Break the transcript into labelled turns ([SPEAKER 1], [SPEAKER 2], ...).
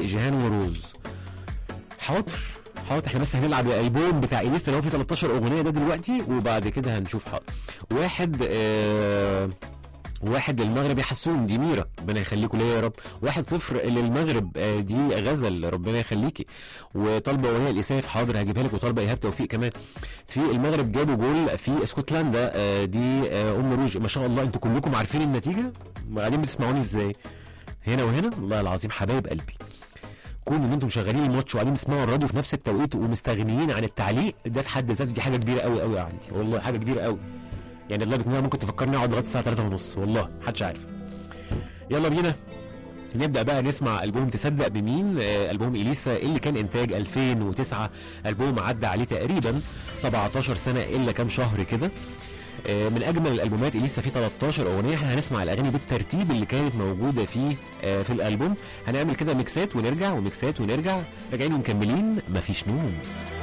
[SPEAKER 1] جيهان وروز حاضر حاضر احنا بس هنلعب الالبوم بتاع اليسا اللي هو فيه 13 اغنيه ده دلوقتي وبعد كده هنشوف حاضر واحد آه واحد للمغرب يا حسون دي ميرا ربنا يخليكوا ليا يا رب واحد صفر للمغرب آه دي غزل ربنا يخليكي وطالبه اغنيه الاساف حاضر هجيبها لك وطالبه ايهاب توفيق كمان في المغرب جابوا جول في اسكتلندا آه دي آه ام روج ما شاء الله انتوا كلكم عارفين النتيجه قاعدين بتسمعوني ازاي هنا وهنا والله العظيم حبايب قلبي كون ان انتم شغالين الماتش وقاعدين تسمعوا الراديو في نفس التوقيت ومستغنيين عن التعليق ده في حد ذاته دي حاجه كبيره قوي قوي عندي والله حاجه كبيره قوي يعني لدرجه ان انا ممكن تفكرني اقعد لغايه الساعه 3 ونص والله محدش عارف يلا بينا نبدا بقى نسمع البوم تصدق بمين آه البوم اليسا اللي كان انتاج 2009 البوم عدى عليه تقريبا 17 سنه الا كام شهر كده آه من اجمل الالبومات اليسا فيه 13 اغنيه احنا هنسمع الاغاني بالترتيب اللي كانت موجوده فيه آه في الالبوم هنعمل كده ميكسات ونرجع وميكسات ونرجع راجعين ومكملين مفيش نوم